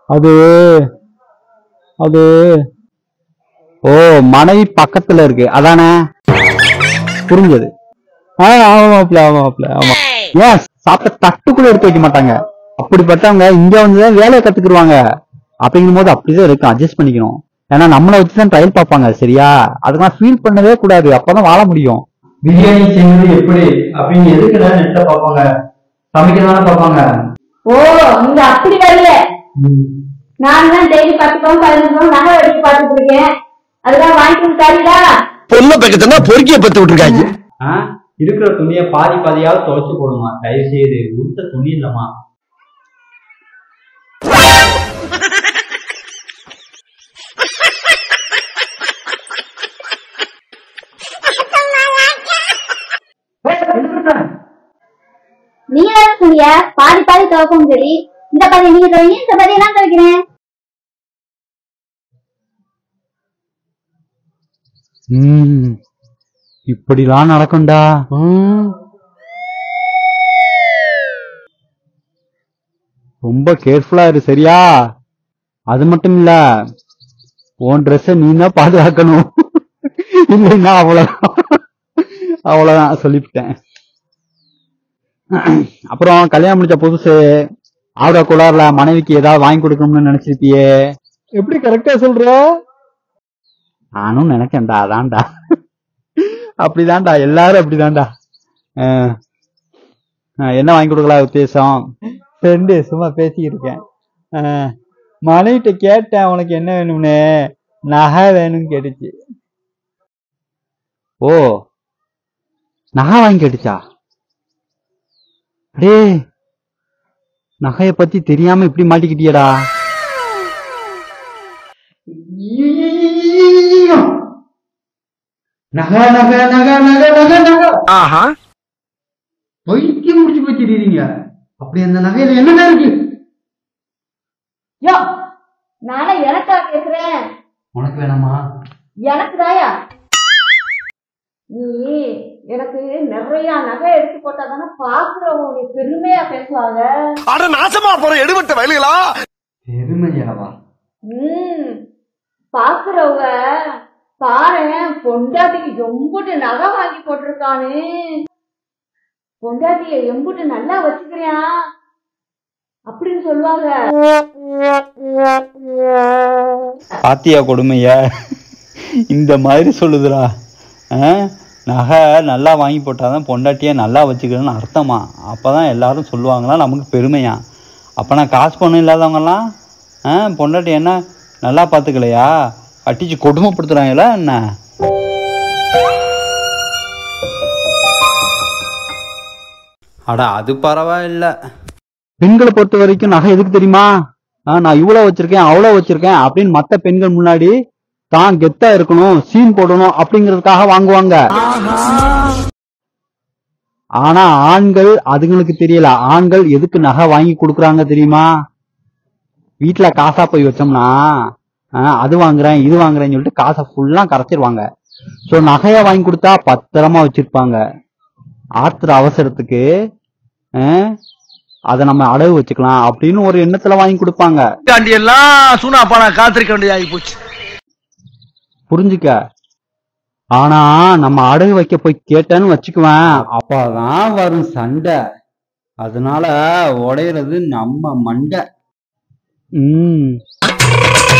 அது அது ஓ மனைவி பக்கத்துல இருக்கு அதானே புரிஞ்சது ஆ ஆமா மாப்ள ஆமா மாப்ள ஆமா ஏன் சாப்பிட்ட தட்டுக்குள்ள எடுத்து வைக்க மாட்டாங்க அப்படிப்பட்டவங்க இங்க வந்துதான் வேலையை கத்துக்குருவாங்க அப்படிங்கும் போது அப்படிதான் இருக்கும் அட்ஜஸ்ட் பண்ணிக்கணும் ஏன்னா நம்மளை வச்சுதான் ட்ரையல் பார்ப்பாங்க சரியா அதுக்கெல்லாம் ஃபீல் பண்ணவே கூடாது அப்பதான் வாழ முடியும் பிரியாணி செய்வது எப்படி அப்படின்னு எதுக்குடா நெட்ல பார்ப்பாங்க சமைக்க தானே பார்ப்பாங்க ஓ நீங்க அப்படி வரல நான் தான் டெய்லி பத்து பவுன் பதினஞ்சு பவுன் நகை எடுத்து பார்த்துட்டு இருக்கேன் அதுதான் வாங்கிட்டு தரீங்களா பொண்ணை பக்கத்துனா பொறுக்கிய பத்து விட்டுருக்காங்க ஆ? இருக்கிற துணியை பாதி பாதியாவது துவைச்சு போடுமா தயவு செய்து உடுத்த துணி இல்லம்மா நீங்க தானே சொன்னீங்க பாதி பாதி துவக்கவும் சரி இந்த பாதி நீங்க துவைங்க இந்த பாதி நான் துவைக்கிறேன் ம் இப்படிலாம் நடக்கும்டா ம். ரொம்ப கேர்ஃபுல்லா இரு சரியா அது மட்டும் இல்ல உன் ட்ரெஸ்ஸ நீ தான் பாதுகாக்கணும் இல்லைன்னா அவ்வளவுதான் அவ்வளவுதான் சொல்லிவிட்டேன் அப்புறம் கல்யாணம் முடிச்ச புதுசு ஆவரா குளார்ல மனைவிக்கு ஏதாவது வாங்கி கொடுக்கணும்னு நினைச்சிருப்பியே எப்படி கரெக்டா சொல்ற நானும் நினைச்சேன்டா அதான்டா அப்படிதான்டா எல்லாரும் அப்படிதான்டா அஹ், அஹ், என்ன வாங்கி கொடுக்கலாம் உத்தேசம் ஃப்ரெண்டு சும்மா பேசிக்கிட்டு இருக்கேன் அஹ், மனைவிட்ட கேட்டேன் உனக்கு என்ன வேணும்னு நகை வேணும்னு கேட்டுச்சு ஓ நகை வாங்கி கேட்டுச்சா அடே நகைய பத்தி தெரியாம இப்படி மாட்டிக்கிட்டியடா நகை நகை நகை நகை நகை நகை ஆஹா பைத்தியம் முடிச்சு வச்சிருக்கீங்க அப்படி அந்த நகையில என்னென்ன இருக்கு யோ நானே எனக்கா கேக்குறேன் உனக்கு வேணாமா எனக்கு தாயா நீ எனக்கு நிறைய நகை எடுத்து போட்டா தானே பாக்குறவங்க உன்னை பெருமையா பேசுவாங்க அட நாசமா போற எடுபட்ட வயலுகளா பெருமையாவா ம் பாக்குறவங்க பாரேன் பொண்டாட்டிக்கு எம்புட்டு நகை வாங்கி போட்டிருக்கானு பொண்டாட்டிய எம்புட்டு நல்லா வச்சுக்கிறியான் அப்படின்னு சொல்லுவாங்க பாத்தியா கொடுமைய இந்த மாதிரி சொல்லுதுடா ஆ? நகை நல்லா வாங்கி போட்டாதான் பொண்டாட்டியை நல்லா வச்சுக்கணும்னு அர்த்தமா அப்பதான் எல்லாரும் சொல்லுவாங்களா நமக்கு பெருமையா அப்பனா காசு பணம் இல்லாதவங்கலாம் ஆ பொண்டாட்டி என்ன நல்லா பார்த்துக்கலையா அடிச்சு கொடுமைப்படுத்துறாங்களா என்ன அட அது பரவாயில்ல பெண்களை பொறுத்த வரைக்கும் நகை எதுக்கு தெரியுமா ஆ, நான் இவ்வளவு வச்சிருக்கேன் அவ்வளவு வச்சிருக்கேன் அப்படின்னு மத்த பெண்கள் முன்னாடி தான் கெத்தா இருக்கணும் சீன் போடணும் அப்படிங்கறதுக்காக வாங்குவாங்க ஆனா ஆண்கள் அதுங்களுக்கு தெரியல ஆண்கள் எதுக்கு நகை வாங்கி கொடுக்குறாங்க தெரியுமா வீட்டுல காசா போய் வச்சோம்னா ஆ, அது வாங்குறேன் இது வாங்குறேன்னு சொல்லிட்டு காசை ஃபுல்லா கரைச்சிருவாங்க சோ நகைய வாங்கி கொடுத்தா பத்திரமா வச்சிருப்பாங்க ஆத்திர அவசரத்துக்கு ஆ, அதை நம்ம அடகு வச்சுக்கலாம் அப்படின்னு ஒரு எண்ணத்துல வாங்கி கொடுப்பாங்க தாண்டி எல்லாம் சூனா பானா காத்திருக்க வேண்டியது ஆகி போச்சு புரிஞ்சுக்க ஆனா நம்ம அடகு வைக்க போய் கேட்டேன்னு வச்சுக்குவேன் அப்பதான் வரும் சண்டை அதனால உடையிறது நம்ம மண்டை ம்